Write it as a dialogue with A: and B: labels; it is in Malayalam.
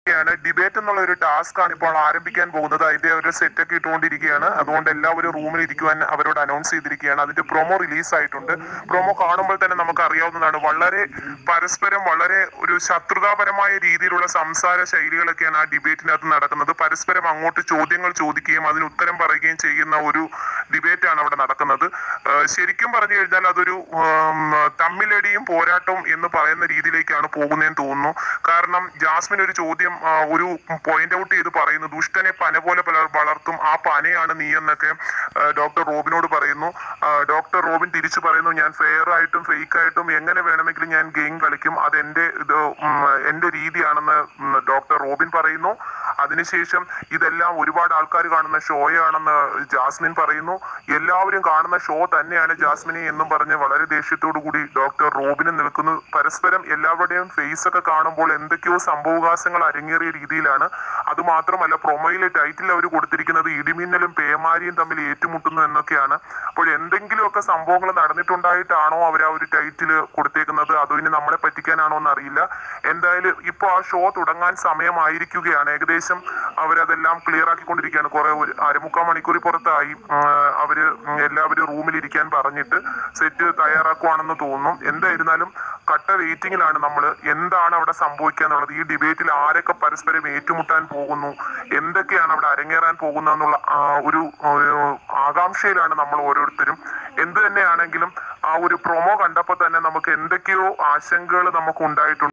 A: ാണ് ഡിബേറ്റ് എന്നുള്ള ഒരു ടാസ്ക് ആണ് ഇപ്പോൾ ആരംഭിക്കാൻ പോകുന്നത് അതിന്റെ ഒരു സെറ്റ് ഒക്കെ ഇട്ടുകൊണ്ടിരിക്കുകയാണ് അതുകൊണ്ട് എല്ലാവരും റൂമിൽ ഇരിക്കുവാൻ അവരോട് അനൗൺസ് ചെയ്തിരിക്കുകയാണ് അതിന്റെ പ്രൊമോ റിലീസ് ആയിട്ടുണ്ട് പ്രൊമോ കാണുമ്പോൾ തന്നെ നമുക്ക് അറിയാവുന്നതാണ് വളരെ പരസ്പരം വളരെ ഒരു ശത്രുതാപരമായ രീതിയിലുള്ള സംസാര ശൈലികളൊക്കെയാണ് ആ ഡിബേറ്റിനകത്ത് നടക്കുന്നത് പരസ്പരം അങ്ങോട്ട് ചോദ്യങ്ങൾ ചോദിക്കുകയും അതിന് ഉത്തരം പറയുകയും ചെയ്യുന്ന ഒരു ഡിബേറ്റ് ആണ് അവിടെ നടക്കുന്നത് ഏഹ് ശരിക്കും പറഞ്ഞു കഴിഞ്ഞാൽ അതൊരു ഉം, തമ്മിലടിയും പോരാട്ടവും എന്ന് പറയുന്ന രീതിയിലേക്കാണ് പോകുന്നതെന്ന് തോന്നുന്നു കാരണം ജാസ്മിൻ ഒരു ചോദ്യം ആ, ഒരു പോയിന്റ് ഔട്ട് ചെയ്ത് പറയുന്നു ദുഷ്ടനെ പന പോലെ പലർ വളർത്തും ആ പനയാണ് നീ എന്നൊക്കെ ആ, ഡോക്ടർ റോബിനോട് പറയുന്നു ആ, ഡോക്ടർ റോബിൻ തിരിച്ചു പറയുന്നു ഞാൻ ഫെയർ ആയിട്ടും ഫേക്ക് ആയിട്ടും എങ്ങനെ വേണമെങ്കിലും ഞാൻ ഗെയിം കളിക്കും അത് എന്റെ ഇത് ഉം, എന്റെ രീതിയാണെന്ന് ഉം, ഡോക്ടർ റോബിൻ പറയുന്നു അതിനുശേഷം ഇതെല്ലാം ഒരുപാട് ആൾക്കാർ കാണുന്ന ഷോയാണെന്ന് ജാസ്മിൻ പറയുന്നു എല്ലാവരും കാണുന്ന ഷോ തന്നെയാണ് ജാസ്മിനെ എന്നും പറഞ്ഞ് വളരെ ദേഷ്യത്തോടു കൂടി ഡോക്ടർ റോബിനും നിൽക്കുന്നു പരസ്പരം എല്ലാവരുടെയും ഫേസ് ഒക്കെ കാണുമ്പോൾ എന്തൊക്കെയോ സംഭവകാശങ്ങൾ അരങ്ങേറിയ രീതിയിലാണ് അത് മാത്രമല്ല പ്രൊമോയിലെ ടൈറ്റിൽ അവർ കൊടുത്തിരിക്കുന്നത് ഇടിമിന്നലും പേമാരിയും തമ്മിൽ ഏറ്റുമുട്ടുന്നു എന്നൊക്കെയാണ് അപ്പോൾ എന്തെങ്കിലുമൊക്കെ സംഭവങ്ങൾ നടന്നിട്ടുണ്ടായിട്ടാണോ അവർ ആ ഒരു ടൈറ്റിൽ കൊടുത്തേക്കുന്നത് അതോ ഇനി നമ്മളെ പറ്റിക്കാനാണോ എന്ന് അറിയില്ല എന്തായാലും ഇപ്പോൾ ആ ഷോ തുടങ്ങാൻ സമയമായിരിക്കുകയാണ് ഏകദേശം അവരതെല്ലാം ക്ലിയർ ആക്കിക്കൊണ്ടിരിക്കുകയാണ് കുറെ ഒരു അരമുക്കാൽ മണിക്കൂർ പുറത്തായി ആ, അവര് എല്ലാവരും റൂമിൽ ഇരിക്കാൻ പറഞ്ഞിട്ട് സെറ്റ് തയ്യാറാക്കുവാണെന്ന് തോന്നുന്നു എന്തായിരുന്നാലും കട്ട വെയിറ്റിംഗിലാണ് നമ്മൾ എന്താണ് അവിടെ സംഭവിക്കുക എന്നുള്ളത് ഈ ഡിബേറ്റിൽ ആരൊക്കെ പരസ്പരം ഏറ്റുമുട്ടാൻ പോകുന്നു എന്തൊക്കെയാണ് അവിടെ അരങ്ങേറാൻ പോകുന്നത് എന്നുള്ള ആ ഒരു ഒരു ആകാംക്ഷയിലാണ് നമ്മൾ ഓരോരുത്തരും എന്ത് തന്നെയാണെങ്കിലും ആ ഒരു പ്രൊമോ കണ്ടപ്പോൾ തന്നെ നമുക്ക് എന്തൊക്കെയോ ആശങ്കകൾ നമുക്ക് ഉണ്ടായിട്ടുണ്ട്